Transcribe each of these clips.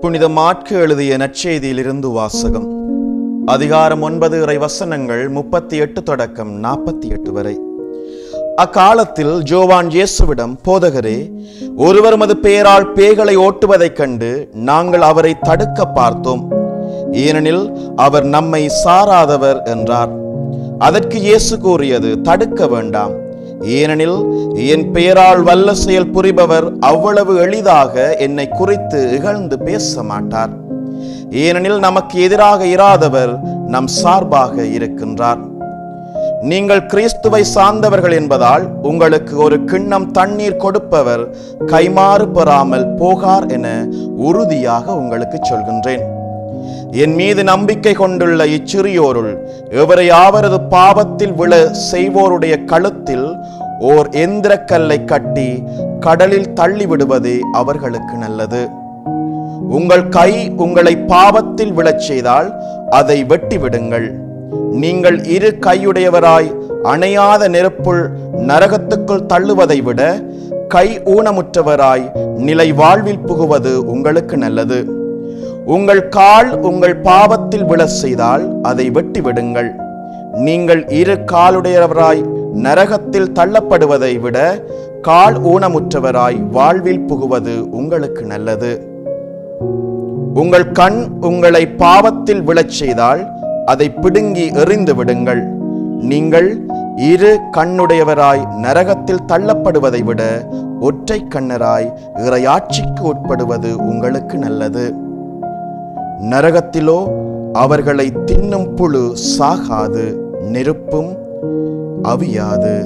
புனித மாற்கு எழுதிய நற்செய்தியிலிருந்து வாசகம் அதிகாரம் ஒன்பது இறை வசனங்கள் முப்பத்தி எட்டு தொடக்கம் நாற்பத்தி எட்டு வரை அக்காலத்தில் ஜோவான் இயேசுவிடம் போதகரே ஒருவர் மது பெயரால் பேய்களை ஓட்டுவதைக் கண்டு நாங்கள் அவரை தடுக்க பார்த்தோம் ஏனெனில் அவர் நம்மை சாராதவர் என்றார் அதற்கு இயேசு கூறியது தடுக்க வேண்டாம் ஏனெனில் என் பெயரால் வல்ல செயல் புரிபவர் அவ்வளவு எளிதாக என்னை குறித்து இகழ்ந்து பேச மாட்டார் ஏனெனில் நமக்கு எதிராக இராதவர் நம் சார்பாக இருக்கின்றார் நீங்கள் கிறிஸ்துவை சார்ந்தவர்கள் என்பதால் உங்களுக்கு ஒரு கிண்ணம் தண்ணீர் கொடுப்பவர் கைமாறு பெறாமல் போகார் என உறுதியாக உங்களுக்கு சொல்கின்றேன் என் மீது நம்பிக்கை கொண்டுள்ள இச்சிறியோருள் எவரையாவரது பாவத்தில் விழ செய்வோருடைய கழுத்தில் ஓர் எந்திரக்கல்லை கட்டி கடலில் தள்ளிவிடுவதே அவர்களுக்கு நல்லது உங்கள் கை உங்களை பாவத்தில் விழச் செய்தால் அதை வெட்டி விடுங்கள் நீங்கள் இரு கையுடையவராய் அணையாத நெருப்புள் நரகத்துக்குள் தள்ளுவதை விட கை ஊனமுற்றவராய் நிலை வாழ்வில் புகுவது உங்களுக்கு நல்லது உங்கள் கால் உங்கள் பாவத்தில் விழச் செய்தால் அதை வெட்டி விடுங்கள் நீங்கள் இரு காலுடையவராய் நரகத்தில் தள்ளப்படுவதை விட கால் ஊனமுற்றவராய் வாழ்வில் புகுவது உங்களுக்கு நல்லது உங்கள் கண் உங்களை பாவத்தில் விழச் செய்தால் அதை பிடுங்கி எறிந்து விடுங்கள் நீங்கள் இரு கண்ணுடையவராய் நரகத்தில் தள்ளப்படுவதை விட ஒற்றை கண்ணராய் இறையாட்சிக்கு உட்படுவது உங்களுக்கு நல்லது நரகத்திலோ அவர்களை தின்னும் புழு சாகாது நெருப்பும் அவியாது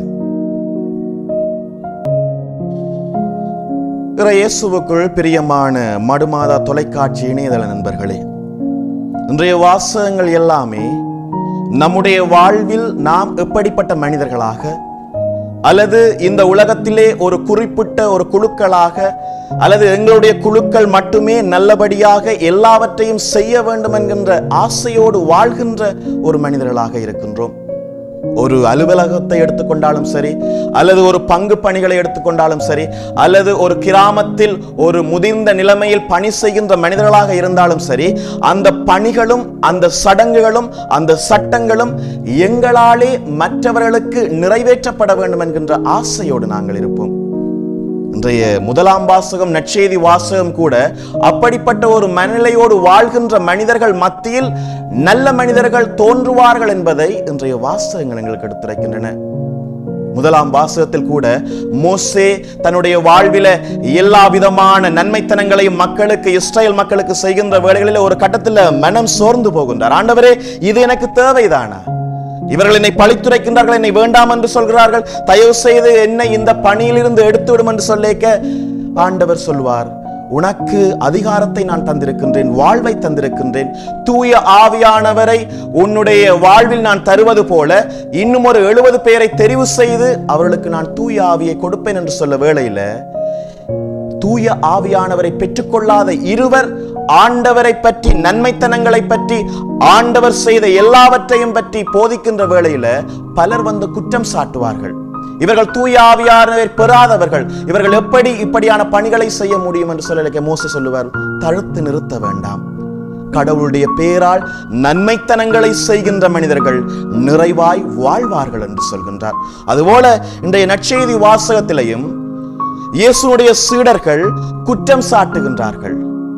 இயேசுவுக்குள் பிரியமான மடுமாதா தொலைக்காட்சி இணையதள நண்பர்களே இன்றைய வாசகங்கள் எல்லாமே நம்முடைய வாழ்வில் நாம் எப்படிப்பட்ட மனிதர்களாக அல்லது இந்த உலகத்திலே ஒரு குறிப்பிட்ட ஒரு குழுக்களாக அல்லது எங்களுடைய குழுக்கள் மட்டுமே நல்லபடியாக எல்லாவற்றையும் செய்ய வேண்டும் என்கின்ற ஆசையோடு வாழ்கின்ற ஒரு மனிதர்களாக இருக்கின்றோம் ஒரு அலுவலகத்தை எடுத்துக்கொண்டாலும் சரி அல்லது ஒரு பங்கு பணிகளை எடுத்துக்கொண்டாலும் சரி அல்லது ஒரு கிராமத்தில் ஒரு முதிர்ந்த நிலைமையில் பணி செய்கின்ற மனிதர்களாக இருந்தாலும் சரி அந்த பணிகளும் அந்த சடங்குகளும் அந்த சட்டங்களும் எங்களாலே மற்றவர்களுக்கு நிறைவேற்றப்பட வேண்டும் என்கின்ற ஆசையோடு நாங்கள் இருப்போம் இன்றைய முதலாம் வாசகம் நற்செய்தி வாசகம் கூட அப்படிப்பட்ட ஒரு மனநிலையோடு வாழ்கின்ற மனிதர்கள் மத்தியில் நல்ல மனிதர்கள் தோன்றுவார்கள் என்பதை இன்றைய வாசகங்கள் எங்களுக்கு எடுத்துரைக்கின்றன முதலாம் வாசகத்தில் கூட மோசே தன்னுடைய வாழ்வில எல்லா விதமான நன்மைத்தனங்களையும் மக்களுக்கு இஸ்ரேல் மக்களுக்கு செய்கின்ற வேளைகளில் ஒரு கட்டத்தில் மனம் சோர்ந்து போகின்றார் ஆண்டவரே இது எனக்கு தேவைதானா இவர்கள் என்னை பழித்துரைக்கின்றார்கள் என்னை வேண்டாம் என்று சொல்கிறார்கள் தயவு செய்து என்னை இந்த பணியிலிருந்து எடுத்து விடும் என்று சொல்லேக்க ஆண்டவர் சொல்வார் உனக்கு அதிகாரத்தை நான் தந்திருக்கின்றேன் வாழ்வை தந்திருக்கின்றேன் தூய ஆவியானவரை உன்னுடைய வாழ்வில் நான் தருவது போல இன்னும் ஒரு எழுபது பேரை தெரிவு செய்து அவர்களுக்கு நான் தூய ஆவியை கொடுப்பேன் என்று சொல்ல வேளையில தூய ஆவியானவரை பெற்றுக்கொள்ளாத இருவர் ஆண்டவரை பற்றி நன்மைத்தனங்களை பற்றி ஆண்டவர் செய்த எல்லாவற்றையும் பற்றி போதிக்கின்ற வேளையில பலர் வந்து குற்றம் சாட்டுவார்கள் இவர்கள் தூய ஆவியானவரை பெறாதவர்கள் இவர்கள் எப்படி இப்படியான பணிகளை செய்ய முடியும் என்று சொல்ல மோச சொல்லுவார் தடுத்து நிறுத்த வேண்டாம் கடவுளுடைய பேரால் நன்மைத்தனங்களை செய்கின்ற மனிதர்கள் நிறைவாய் வாழ்வார்கள் என்று சொல்கின்றார் அதுபோல இன்றைய நற்செய்தி வாசகத்திலையும் இயேசுனுடைய சீடர்கள் குற்றம் சாட்டுகின்றார்கள்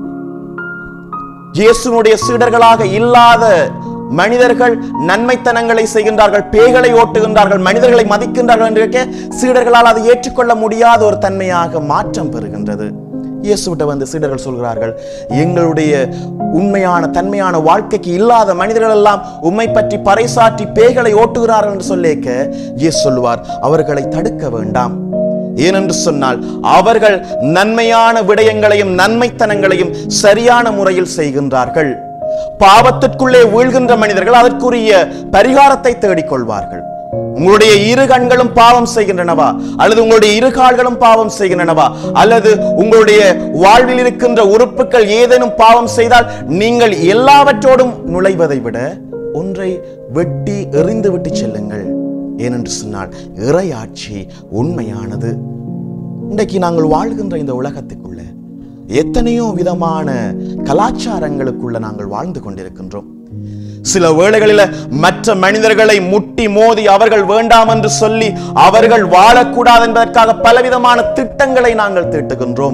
இயேசுனுடைய சீடர்களாக இல்லாத மனிதர்கள் நன்மைத்தனங்களை செய்கின்றார்கள் பேய்களை ஓட்டுகின்றார்கள் மனிதர்களை மதிக்கின்றார்கள் என்று இருக்க சீடர்களால் அதை ஏற்றுக்கொள்ள முடியாத ஒரு தன்மையாக மாற்றம் பெறுகின்றது இயேசுவிட்ட வந்து சீடர்கள் சொல்கிறார்கள் எங்களுடைய உண்மையான தன்மையான வாழ்க்கைக்கு இல்லாத மனிதர்கள் எல்லாம் உண்மை பற்றி பறைசாற்றி பேய்களை ஓட்டுகிறார்கள் என்று சொல்லேக்க இயேசு சொல்லுவார் அவர்களை தடுக்க வேண்டாம் ஏனென்று சொன்னால் அவர்கள் நன்மையான விடயங்களையும் நன்மைத்தனங்களையும் சரியான முறையில் செய்கின்றார்கள் பாவத்திற்குள்ளே வீழ்கின்ற மனிதர்கள் அதற்குரிய பரிகாரத்தை தேடிக்கொள்வார்கள் உங்களுடைய இரு கண்களும் பாவம் செய்கின்றனவா அல்லது உங்களுடைய இரு கால்களும் பாவம் செய்கின்றனவா அல்லது உங்களுடைய வாழ்வில் இருக்கின்ற உறுப்புகள் ஏதேனும் பாவம் செய்தால் நீங்கள் எல்லாவற்றோடும் நுழைவதை விட ஒன்றை வெட்டி எறிந்து விட்டு செல்லுங்கள் ஏனென்று சொன்னால் இறையாட்சி உண்மையானது இன்றைக்கு நாங்கள் வாழ்கின்ற இந்த உலகத்துக்குள்ள எத்தனையோ விதமான கலாச்சாரங்களுக்குள்ள நாங்கள் வாழ்ந்து கொண்டிருக்கின்றோம் சில வேளைகளில மற்ற மனிதர்களை முட்டி மோதி அவர்கள் வேண்டாம் என்று சொல்லி அவர்கள் வாழக்கூடாது என்பதற்காக பலவிதமான திட்டங்களை நாங்கள் தீட்டுகின்றோம்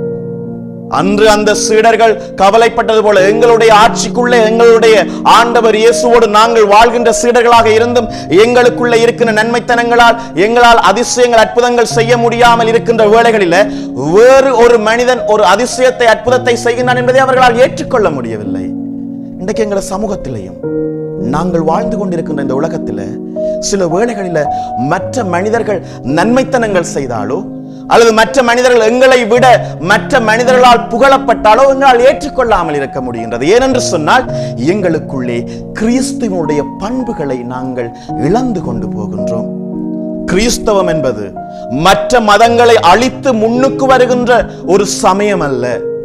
அன்று அந்த சீடர்கள் கவலைப்பட்டது போல எங்களுடைய ஆட்சிக்குள்ளே எங்களுடைய ஆண்டவர் இயேசுவோடு நாங்கள் வாழ்கின்ற சீடர்களாக இருந்தும் எங்களுக்குள்ள இருக்கின்ற நன்மைத்தனங்களால் எங்களால் அதிசயங்கள் அற்புதங்கள் செய்ய முடியாமல் இருக்கின்ற வேளைகளில வேறு ஒரு மனிதன் ஒரு அதிசயத்தை அற்புதத்தை செய்கின்றான் என்பதை அவர்களால் ஏற்றுக்கொள்ள முடியவில்லை இன்றைக்கு எங்களை சமூகத்திலையும் நாங்கள் வாழ்ந்து கொண்டிருக்கின்ற இந்த உலகத்தில் சில வேளைகளில மற்ற மனிதர்கள் நன்மைத்தனங்கள் செய்தாலோ அல்லது மற்ற மனிதர்கள் எங்களை விட மற்ற மனிதர்களால் புகழப்பட்டாலோ எங்களால் ஏற்றுக்கொள்ளாமல் இருக்க முடிகின்றது ஏனென்று சொன்னால் எங்களுக்குள்ளே கிறிஸ்துவனுடைய பண்புகளை நாங்கள் இழந்து கொண்டு போகின்றோம் கிறிஸ்தவம் என்பது மற்ற மதங்களை அழித்து முன்னுக்கு வருகின்ற ஒரு சமயம் அல்ல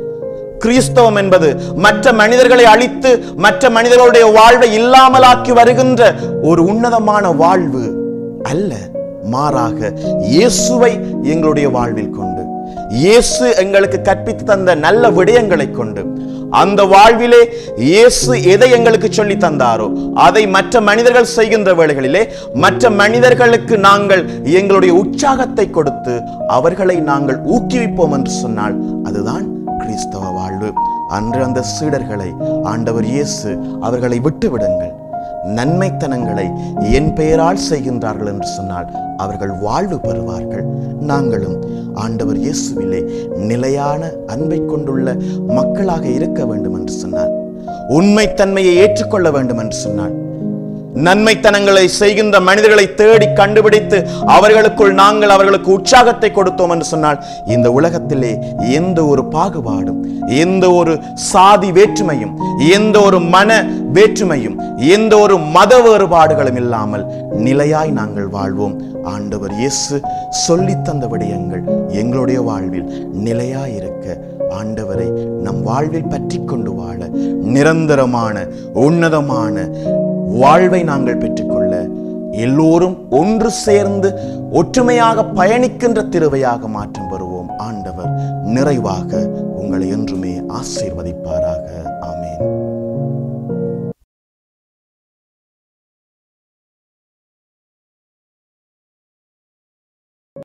கிறிஸ்தவம் என்பது மற்ற மனிதர்களை அழித்து மற்ற மனிதர்களுடைய வாழ்வை இல்லாமலாக்கி வருகின்ற ஒரு உன்னதமான வாழ்வு அல்ல மாறாக இயேசுவை எங்களுடைய வாழ்வில் கொண்டு இயேசு எங்களுக்கு கற்பித்து தந்த நல்ல விடயங்களை கொண்டு அந்த வாழ்விலே இயேசு எதை எங்களுக்கு சொல்லி தந்தாரோ அதை மற்ற மனிதர்கள் செய்கின்ற வேளைகளிலே மற்ற மனிதர்களுக்கு நாங்கள் எங்களுடைய உற்சாகத்தை கொடுத்து அவர்களை நாங்கள் ஊக்குவிப்போம் என்று சொன்னால் அதுதான் கிறிஸ்தவ வாழ்வு அன்று அந்த சீடர்களை ஆண்டவர் இயேசு அவர்களை விட்டு விடுங்கள் நன்மைத்தனங்களை என் பெயரால் செய்கின்றார்கள் என்று சொன்னால் அவர்கள் வாழ்வு பெறுவார்கள் நாங்களும் ஆண்டவர் இயேசுவிலே நிலையான அன்பை கொண்டுள்ள மக்களாக இருக்க வேண்டும் என்று சொன்னார் உண்மைத்தன்மையை ஏற்றுக்கொள்ள வேண்டும் என்று சொன்னார் நன்மைத்தனங்களை செய்கின்ற மனிதர்களை தேடி கண்டுபிடித்து அவர்களுக்குள் நாங்கள் அவர்களுக்கு உற்சாகத்தை கொடுத்தோம் என்று சொன்னால் இந்த உலகத்திலே எந்த ஒரு பாகுபாடும் எந்த ஒரு சாதி வேற்றுமையும் எந்த ஒரு மன வேற்றுமையும் எந்த ஒரு மத வேறுபாடுகளும் இல்லாமல் நிலையாய் நாங்கள் வாழ்வோம் ஆண்டவர் இயேசு சொல்லித் தந்த விடயங்கள் எங்களுடைய வாழ்வில் நிலையாய் இருக்க ஆண்டவரை நம் வாழ்வில் பற்றி கொண்டு வாழ நிரந்தரமான உன்னதமான வாழ்வை நாங்கள் பெற்றுக்கொள்ள எல்லோரும் ஒன்று சேர்ந்து ஒற்றுமையாக பயணிக்கின்ற திருவையாக மாற்றம் பெறுவோம் ஆண்டவர் நிறைவாக உங்களை என்றுமே ஆசீர்வதிப்பாராக ஆமென்